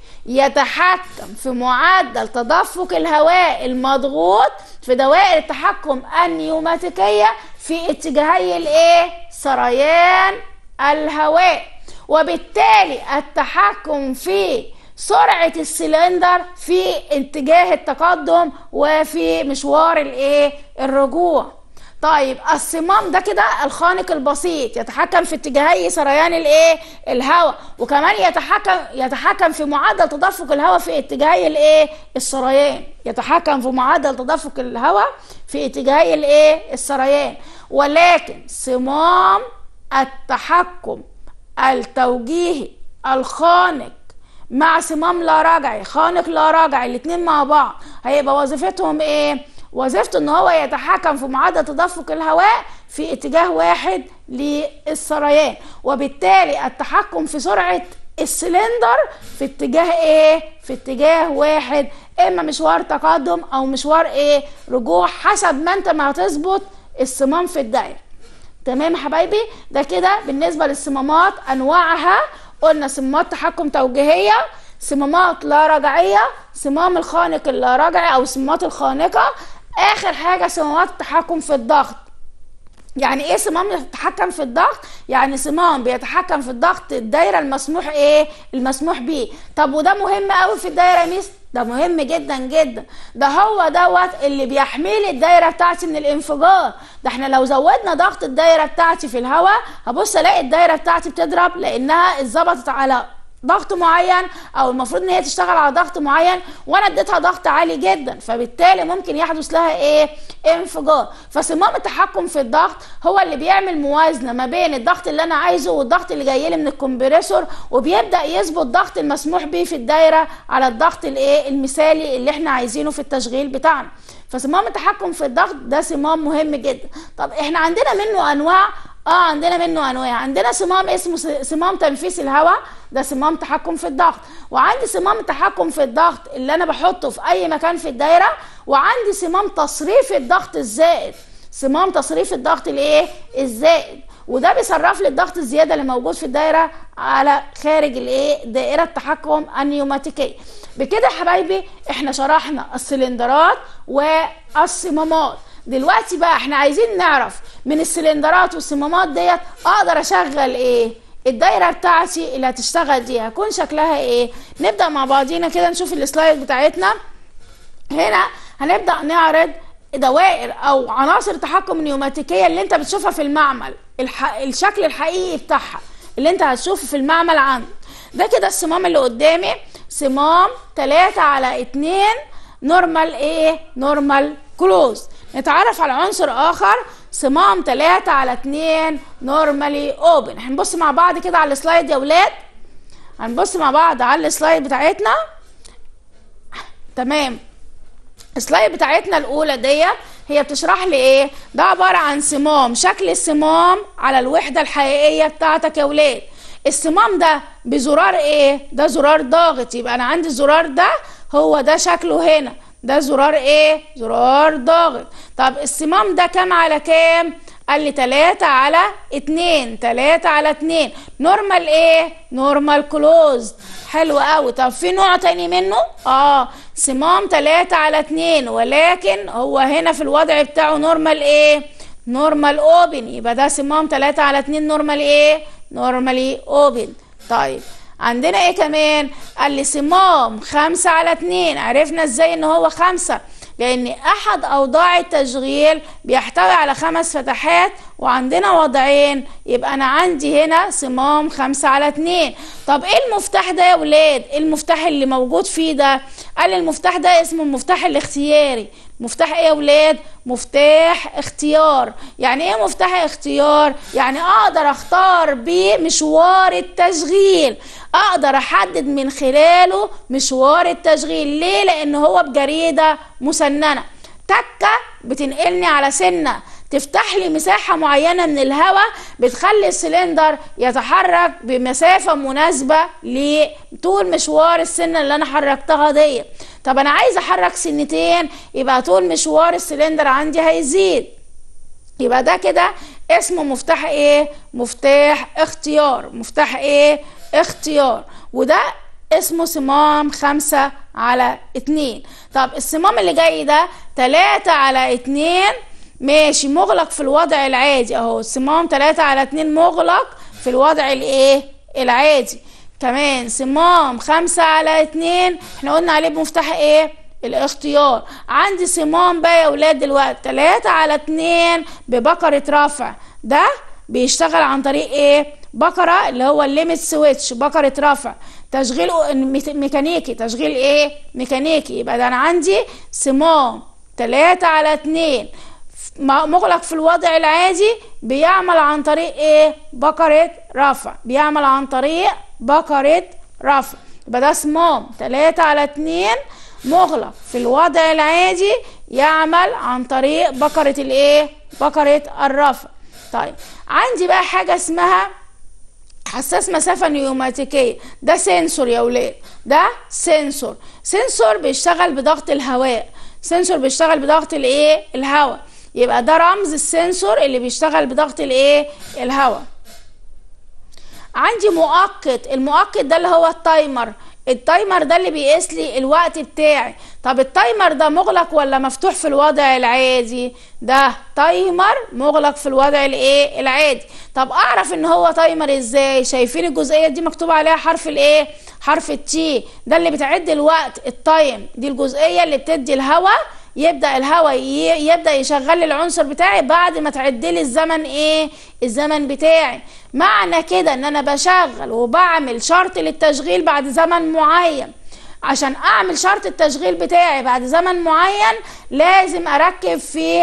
يتحكم في معدل تدفق الهواء المضغوط في دوائر التحكم النيوماتيكية في اتجاهي الايه سريان الهواء وبالتالي التحكم في سرعة السلندر في اتجاه التقدم وفي مشوار الايه الرجوع طيب الصمام ده كده الخانق البسيط يتحكم في اتجاهي سريان الايه الهواء وكمان يتحكم يتحكم في معدل تدفق الهواء في اتجاهي الايه السريان يتحكم في معدل تدفق الهواء في اتجاهي الايه السريان ولكن صمام التحكم التوجيهي الخانق مع صمام لا رجعي خانق لا رجعي الاثنين مع بعض هيبقى وظيفتهم ايه وظيفته ان هو يتحكم في معدل تدفق الهواء في اتجاه واحد للسريان وبالتالي التحكم في سرعه السلندر في اتجاه ايه في اتجاه واحد اما مشوار تقدم او مشوار ايه رجوع حسب ما انت ما هتظبط الصمام في الدايره تمام يا حبايبي ده كده بالنسبه للصمامات انواعها قلنا صمامات تحكم توجيهيه صمامات لا رجعيه صمام الخانق اللا رجعي او الصمامات الخانقه اخر حاجه صمامات التحكم في الضغط يعني ايه صمام يتحكم في الضغط يعني صمام بيتحكم في الضغط الدايره المسموح ايه المسموح بيه طب وده مهم قوي في الدايره ميس ده مهم جدا جدا ده هو دوت اللي بيحمي لي الدايره بتاعتي من الانفجار ده احنا لو زودنا ضغط الدايره بتاعتي في الهواء هبص الاقي الدايره بتاعتي بتضرب لانها اتظبطت على ضغط معين او المفروض ان هي تشتغل على ضغط معين وانا اديتها ضغط عالي جدا فبالتالي ممكن يحدث لها ايه انفجار فصمام التحكم في الضغط هو اللي بيعمل موازنه ما بين الضغط اللي انا عايزه والضغط اللي جاي لي من الكمبريسور وبيبدا يظبط الضغط المسموح به في الدايره على الضغط الايه المثالي اللي احنا عايزينه في التشغيل بتاعنا فصمام التحكم في الضغط ده صمام مهم جدا طب احنا عندنا منه انواع اه عندنا منه انواع عندنا صمام اسمه صمام تنفيس الهواء ده صمام تحكم في الضغط وعندي صمام تحكم في الضغط اللي انا بحطه في اي مكان في الدايره وعندي صمام تصريف الضغط الزائد صمام تصريف الضغط الايه الزائد وده بيصرف لي الضغط الزياده اللي موجود في الدايره على خارج الايه دائره التحكم النيوماتيكيه بكده يا حبايبي احنا شرحنا السلندرات والصمامات دلوقتي بقى احنا عايزين نعرف من السلندرات والصمامات ديت اقدر اشغل ايه الدايره بتاعتي اللي هتشتغل دي هيكون شكلها ايه نبدا مع بعضينا كده نشوف السلايد بتاعتنا هنا هنبدا نعرض دوائر او عناصر التحكم النيوماتيكيه اللي انت بتشوفها في المعمل الح... الشكل الحقيقي بتاعها اللي انت هتشوفه في المعمل عندك ده كده الصمام اللي قدامي صمام 3 على 2 نورمال ايه نورمال كلوز نتعرف على عنصر اخر صمام 3 على 2 نورمالي اوبن هنبص مع بعض كده على السلايد يا ولاد هنبص مع بعض على السلايد بتاعتنا تمام السلايد بتاعتنا الاولى ديت هي بتشرح لي ايه ده عباره عن صمام شكل الصمام على الوحده الحقيقيه بتاعتك يا ولاد الصمام ده بزرار ايه ده زرار ضاغط يبقى انا عندي الزرار ده هو ده شكله هنا ده زرار ايه زرار ضاغط طب الصمام ده كام على كام قال لي 3 على 2 3 على 2 نورمال ايه نورمال كلوزد حلو قوي طب في نوع تاني منه اه صمام 3 على 2 ولكن هو هنا في الوضع بتاعه نورمال ايه نورمال اوبن يبقى ده صمام 3 على 2 نورمال ايه نورمالي اوبن طيب عندنا ايه كمان قال لي صمام خمسة على اتنين عرفنا ازاي ان هو خمسة لان احد اوضاع التشغيل بيحتوي على خمس فتحات وعندنا وضعين يبقى انا عندي هنا صمام خمسة على اتنين طب ايه المفتاح ده يا ولاد ايه المفتاح اللي موجود فيه ده قال المفتاح ده اسمه المفتاح الاختياري مفتاح ايه يا ولاد مفتاح اختيار يعني ايه مفتاح اختيار يعني اقدر اختار بيه مشوار التشغيل اقدر احدد من خلاله مشوار التشغيل ليه لان هو بجريده مسننه تكه بتنقلني على سنه تفتح لي مساحة معينة من الهواء بتخلي السلندر يتحرك بمسافة مناسبة لطول مشوار السنة اللي أنا حركتها دي طب أنا عايز أحرك سنتين يبقى طول مشوار السلندر عندي هيزيد يبقى ده كده اسمه مفتاح ايه مفتاح اختيار مفتاح ايه اختيار وده اسمه صمام خمسة على اتنين طب الصمام اللي جاي ده تلاتة على اتنين ماشي مغلق في الوضع العادي اهو صمام تلاتة على اتنين مغلق في الوضع الايه العادي كمان صمام خمسة على اتنين احنا قلنا عليه بمفتاح ايه الاختيار عندي صمام بقى يا ولاد دلوقتي تلاتة على اتنين ببكرة رفع ده بيشتغل عن طريق ايه بكرة اللي هو الليمت سويتش بكرة رفع تشغيل ميكانيكي تشغيل ايه ميكانيكي يبقى ده انا عندي صمام تلاتة على اتنين مغلق في الوضع العادي بيعمل عن طريق ايه بكرة رفع بيعمل عن طريق بكرة رفع يبقى ده صمام تلاتة على اتنين مغلق في الوضع العادي يعمل عن طريق بكرة الايه بكرة الرفع طيب عندي بقى حاجة اسمها حساس مسافة نيوماتيكية ده سنسور يا ولاد ده سنسور سنسور بيشتغل بضغط الهواء سنسور بيشتغل بضغط الايه الهواء يبقى ده رمز السنسور اللي بيشتغل بضغط الايه الهواء عندي مؤقت المؤقت ده اللي هو التايمر التايمر ده اللي بيقيس لي الوقت بتاعي طب التايمر ده مغلق ولا مفتوح في الوضع العادي ده تايمر مغلق في الوضع الايه العادي طب اعرف ان هو تايمر ازاي شايفين الجزئيه دي مكتوب عليها حرف الايه حرف التي ده اللي بتعد الوقت التايم دي الجزئيه اللي بتدي الهواء يبدا الهواء يبدا يشغل العنصر بتاعي بعد ما تعد لي الزمن ايه الزمن بتاعي معنى كده ان انا بشغل وبعمل شرط للتشغيل بعد زمن معين عشان اعمل شرط التشغيل بتاعي بعد زمن معين لازم اركب في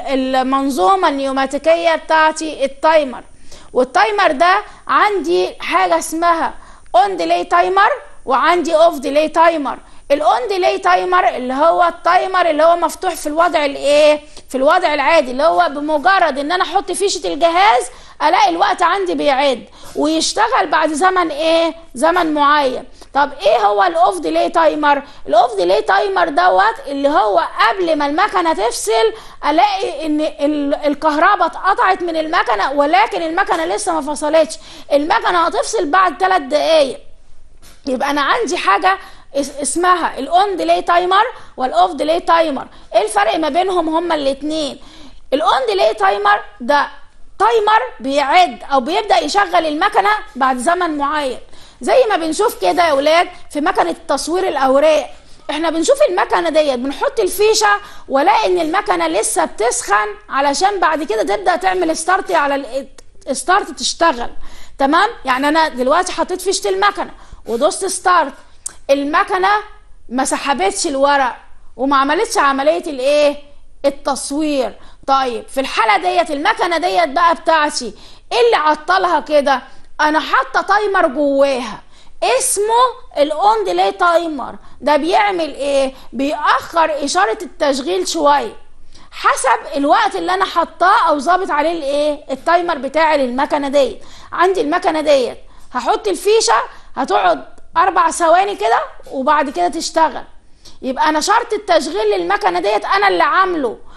المنظومه النيوماتيكيه بتاعتي التايمر والتايمر ده عندي حاجه اسمها اون ديلي تايمر وعندي اوف ديلي تايمر الاون ديلي تايمر اللي هو التايمر اللي هو مفتوح في الوضع الايه في الوضع العادي اللي هو بمجرد ان انا احط فيشه الجهاز الاقي الوقت عندي بيعد ويشتغل بعد زمن ايه زمن معين طب ايه هو الاوف ديلي تايمر الاوف ديلي تايمر دوت اللي هو قبل ما المكنه تفصل الاقي ان الكهرباء اتقطعت من المكنه ولكن المكنه لسه ما فصلتش المكنه هتفصل بعد 3 دقائق يبقى انا عندي حاجه اسمها الاون ديلي تايمر والاوف ديلي تايمر ايه الفرق ما بينهم هما الاثنين الاون ديلي تايمر ده تايمر بيعد او بيبدا يشغل المكنه بعد زمن معين زي ما بنشوف كده يا ولاد في مكنه تصوير الاوراق احنا بنشوف المكنه ديت بنحط الفيشه والاقي ان المكنه لسه بتسخن علشان بعد كده تبدا تعمل ستارت على ستارت تشتغل تمام يعني انا دلوقتي حطيت فيشه المكنه ودوست ستارت المكنه ما سحبتش الورق وما عملتش عمليه الايه التصوير طيب في الحاله ديت المكنه ديت بقى بتاعتي ايه اللي عطلها كده انا حاطه تايمر جواها اسمه الاون ديلي تايمر ده بيعمل ايه بيأخر اشاره التشغيل شويه حسب الوقت اللي انا حطاه او ظابط عليه الايه التايمر بتاعي للمكنه ديت عندي المكنه ديت هحط الفيشه هتقعد اربع ثواني كده وبعد كده تشتغل يبقى انا شرط التشغيل للمكنه ديت انا اللي عامله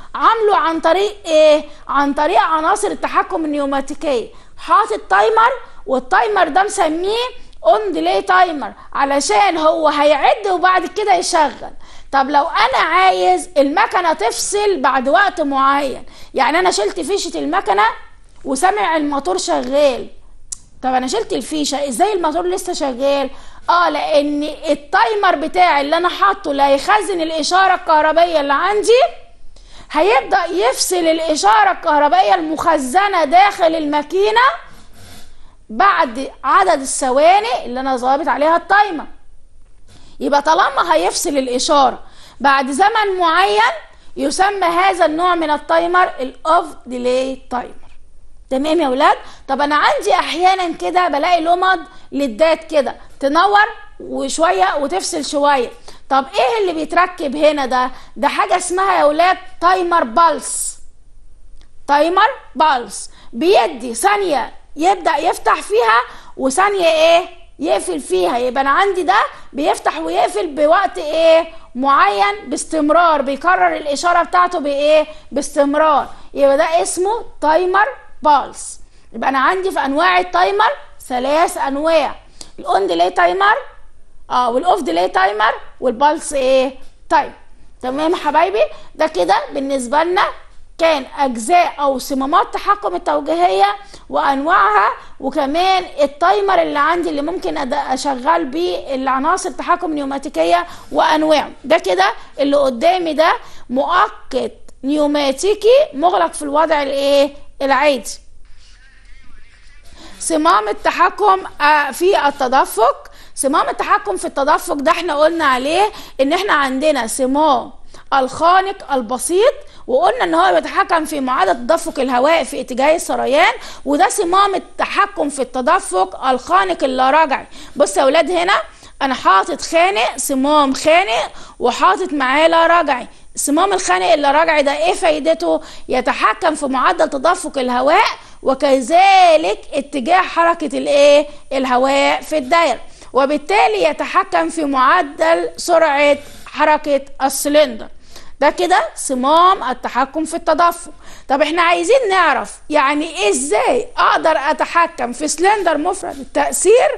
عامله عن طريق ايه عن طريق عناصر التحكم النيوماتيكيه حاطط تايمر والتايمر ده مسميه اون ديلي تايمر علشان هو هيعد وبعد كده يشغل طب لو انا عايز المكنه تفصل بعد وقت معين يعني انا شلت فيشه المكنه وسامع الموتور شغال طب انا شلت الفيشه ازاي الموتور لسه شغال اه لان التايمر بتاعي اللي انا حاطه اللي هيخزن الاشاره الكهربائيه اللي عندي هيبدا يفصل الاشاره الكهربائيه المخزنه داخل الماكينه بعد عدد الثواني اللي انا ظابط عليها التايمر يبقى طالما هيفصل الاشاره بعد زمن معين يسمى هذا النوع من التايمر الاوف ديلي تايمر تمام يا ولاد طب انا عندي احيانا كده بلاقي لمض للدات كده تنور وشويه وتفصل شويه طب ايه اللي بيتركب هنا ده ده حاجه اسمها يا ولاد تايمر بالس تايمر بالس بيدي ثانيه يبدا يفتح فيها وثانيه ايه يقفل فيها يبقى انا عندي ده بيفتح ويقفل بوقت ايه معين باستمرار بيكرر الاشاره بتاعته بايه باستمرار يبقى ده اسمه تايمر بالس يبقى انا عندي في انواع التايمر ثلاث انواع الاون ديلي تايمر اه والاوف ديلي تايمر والبالس ايه تايم تمام يا حبايبي ده كده بالنسبه لنا كان اجزاء او صمامات تحكم التوجيهيه وانواعها وكمان التايمر اللي عندي اللي ممكن اشغل بيه العناصر التحكم النيوماتيكيه وانواعه ده كده اللي قدامي ده مؤقت نيوماتيكي مغلق في الوضع الايه العادي صمام التحكم في التدفق صمام التحكم في التدفق ده احنا قلنا عليه ان احنا عندنا صمام الخانق البسيط وقلنا ان هو بيتحكم في معادله تدفق الهواء في اتجاه السريان وده صمام التحكم في التدفق الخانق اللا رجعي بص يا اولاد هنا انا حاطط خانق صمام خانق وحاطط معاه لا رجعي صمام الخانق اللا رجعي ده ايه فايدته يتحكم في معدل تدفق الهواء وكذلك اتجاه حركه الايه الهواء في الدايره وبالتالي يتحكم في معدل سرعه حركه السلندر ده كده صمام التحكم في التدفق طب احنا عايزين نعرف يعني ازاي اقدر اتحكم في سلندر مفرد التأثير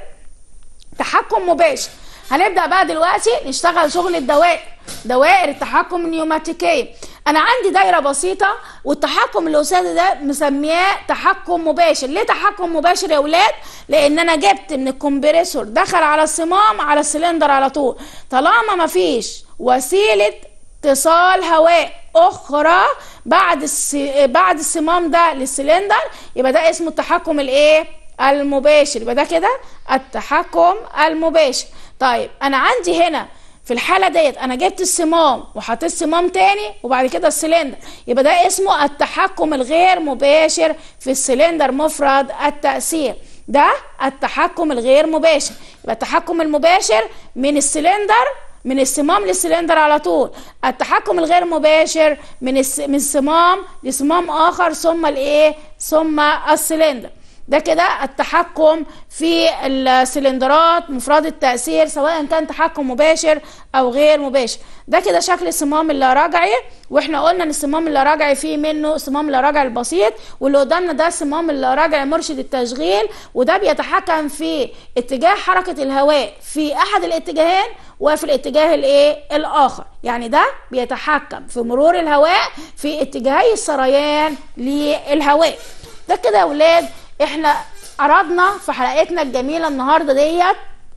تحكم مباشر هنبدأ بقى دلوقتي نشتغل شغل الدوائر دوائر التحكم النيوماتيكية انا عندي دايره بسيطه والتحكم اللي قصادي ده مسمياه تحكم مباشر ليه تحكم مباشر يا اولاد لان انا جبت من الكمبريسور دخل على الصمام على السلندر على طول طالما مفيش وسيله اتصال هواء اخرى بعد الس... بعد الصمام ده للسلندر يبقى ده اسمه التحكم الايه المباشر يبقى ده كده التحكم المباشر طيب انا عندي هنا في الحاله ديت انا جبت الصمام وحطيت صمام تاني وبعد كده السلندر يبقى ده اسمه التحكم الغير مباشر في السلندر مفرد التاثير ده التحكم الغير مباشر يبقى التحكم المباشر من السلندر من الصمام للسلندر على طول التحكم الغير مباشر من الس... من صمام لصمام اخر ثم الايه ثم السلندر ده كده التحكم في السلندرات مفرد التأثير سواء كان تحكم مباشر أو غير مباشر ده كده شكل الصمام اللاراجعي واحنا قلنا ان الصمام اللاراجعي فيه منه صمام اللاراجعي البسيط واللي قدامنا ده الصمام اللاراجعي مرشد التشغيل وده بيتحكم في اتجاه حركة الهواء في أحد الاتجاهين وفي الاتجاه الايه الاخر يعني ده بيتحكم في مرور الهواء في اتجاهي السريان للهواء ده كده يا اولاد احنا عرضنا في حلقتنا الجميله النهارده ديت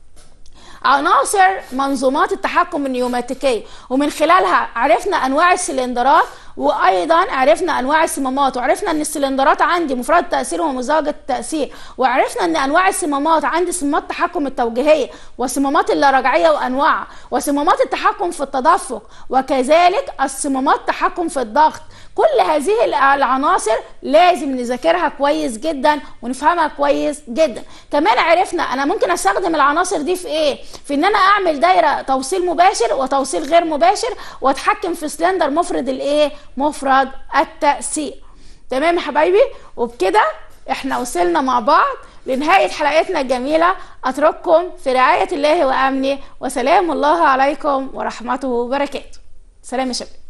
عناصر منظومات التحكم النيوماتيكيه ومن خلالها عرفنا انواع السلندرات وايضا عرفنا انواع الصمامات وعرفنا ان السلندرات عندي مفرد التاثير ومزاوجه التاثير وعرفنا ان انواع الصمامات عندي صمامات التحكم التوجيهيه وصمامات اللاراجعيه وانواعها وصمامات التحكم في التدفق وكذلك الصمامات التحكم في الضغط كل هذه العناصر لازم نذاكرها كويس جدا ونفهمها كويس جدا كمان عرفنا انا ممكن استخدم العناصر دي في ايه في ان انا اعمل دايره توصيل مباشر وتوصيل غير مباشر واتحكم في سلندر مفرد الايه مفرد التاثير تمام يا حبايبي وبكده احنا وصلنا مع بعض لنهاية حلقتنا الجميلة أترككم في رعاية الله وأمنه وسلام الله عليكم ورحمته وبركاته سلام يا شباب